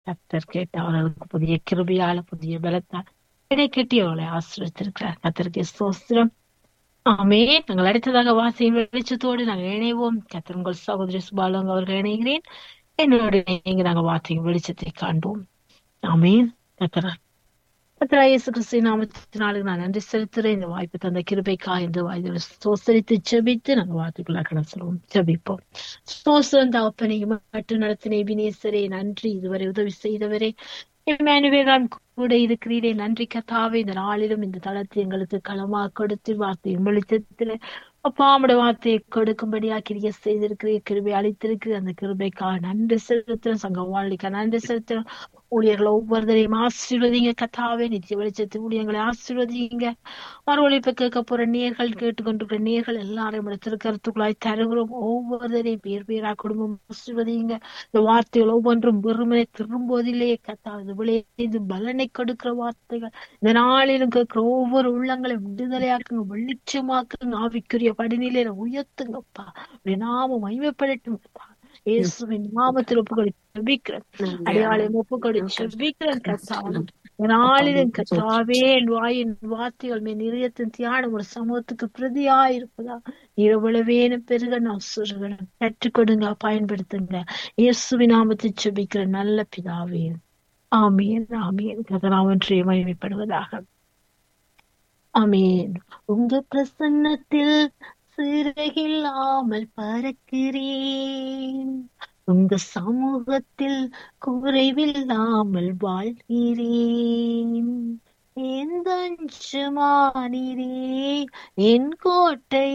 கத்தர் கேட்டு அவர்களுக்கு புதிய கிருபியால புதிய பலத்தால் இடை கட்டி அவளை ஆசிரியத்திருக்கிறார் கத்தருக்கு சோஸ்திரம் ஆமே நாங்கள் அடுத்ததாக வாசியின் வெளிச்சத்தோடு நாங்கள் இணைவோம் கத்தர் உங்கள் சகோதரி சுபாலங்க அவர்கள் இணைகிறேன் என்னோட நீங்க நாங்கள் வாசியின் வெளிச்சத்தை காண்போம் ஆமேன் கத்தரா கத்தரா இயேசு கிறிஸ்து நாமத்தினாலுக்கு நான் நன்றி செலுத்துறேன் இந்த வாய்ப்பு தந்த கிருபைக்கா இந்த வாய்ப்பு சோசரித்து ஜெபித்து நாங்கள் வார்த்தைக்குள்ள கடன் சொல்லுவோம் ஜெபிப்போம் சோசரம் தகப்பனை மட்டும் நடத்தின வினேசரே நன்றி இதுவரை உதவி செய்தவரே இம்மானுவேலாம் கூட இருக்கிறீரே நன்றி கத்தாவே இந்த நாளிலும் இந்த தளத்தை எங்களுக்கு களமா கொடுத்து வார்த்தையின் வெளிச்சத்துல அப்பாமுடைய வார்த்தையை கொடுக்கும்படியா கிரிய செய்திருக்கிறீ கிருபை அளித்திருக்கிறீர் அந்த கிருபைக்காக நன்றி செலுத்துறோம் சங்க வாழ்க்கைக்கு நன்றி செலுத்துறோம் ஊழியர்களை ஒவ்வொருத்தரையும் ஆசீர்வதிங்க கத்தாவே நித்திய வெளிச்சத்து ஊழியர்களை ஆசீர்வதிங்க மறுவழிப்பு கேட்க போற நேர்கள் கேட்டுக்கொண்டிருக்கிற நேர்கள் எல்லாரையும் திருக்கருத்துக்குள்ளாய் தருகிறோம் ஒவ்வொருத்தரையும் பேர் பேரா குடும்பம் ஆசீர்வதிங்க இந்த வார்த்தைகள் ஒவ்வொன்றும் வெறுமனை திரும்போதிலே கத்தாது விளைந்து பலனை கொடுக்கிற வார்த்தைகள் இந்த நாளிலும் கேட்கிற ஒவ்வொரு உள்ளங்களையும் விடுதலையாக்குங்க வெளிச்சமாக்குங்க ஆவிக்குரிய படிநிலையில உயர்த்துங்கப்பா நாம மகிமைப்படட்டும்ப்பா இயேசுவின் நாமத்தில் ஒப்புக்கொடு ஜெபிக்கிறேன் அடையாளம் ஒப்புக்கொடு ஜெபிக்கிறேன் கத்தாவும் நாளிலும் கத்தாவே என் வாயின் வார்த்தைகள் மேல் நிறியத்தின் தியானம் ஒரு சமூகத்துக்கு பிரதியா இருப்பதா இரவளவேன பெருக நான் சொல்றேன் கற்றுக் கொடுங்க பயன்படுத்துங்க இயேசுவின் நாமத்தை ஜெபிக்கிற நல்ல பிதாவே ஆமீன் ஆமீன் கதராவன்றே மகிமைப்படுவதாக ஆமீன் உங்க பிரசன்னத்தில் சிறகில்லாமல் பறக்கிறேன் உங்க சமூகத்தில் குறைவில்லாமல் வாழ்கிறேன் எந்த அஞ்சமானிரே என் கோட்டை